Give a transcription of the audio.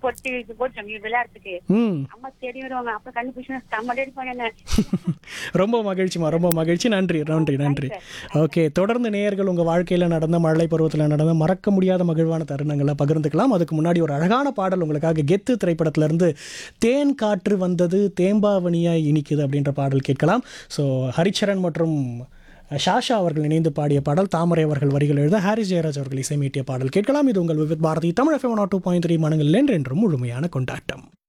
போட்டு இது போட்டு சொன்னீங்க விளையாடுறதுக்கு ம் அம்மா தேடி வருவாங்க அப்ப கண்டுபிடிச்சு செம்ம அடிப்பாங்க என்ன ரொம்ப மகிழ்ச்சிமா ரொம்ப மகிழ்ச்சி நன்றி நன்றி நன்றி ஓகே தொடர்ந்து நேயர்கள் உங்கள் வாழ்க்கையில் நடந்த மழலை பருவத்தில் நடந்த மறக்க முடியாத மகிழ்வான தருணங்களை பகிர்ந்துக்கலாம் அதுக்கு முன்னாடி ஒரு அழகான பாடல் உங்களுக்காக கெத்து திரைப்படத்திலிருந்து தேன் காற்று வந்தது தேம்பாவணியாய் இனிக்குது அப்படின்ற பாடல் கேட்கலாம் ஸோ ஹரிச்சரன் மற்றும் ஷாஷா அவர்கள் இணைந்து பாடிய பாடல் தாமரை அவர்கள் வரிகள் எழுத ஹாரிஸ் ஜெயராஜ் அவர்கள் இசைமீட்டிய பாடல் கேட்கலாம் இது உங்கள் Vividh Bharati Tamil FM two point three மனங்கள் என்றென்றும் முழுமையான கொண்டாட்டம்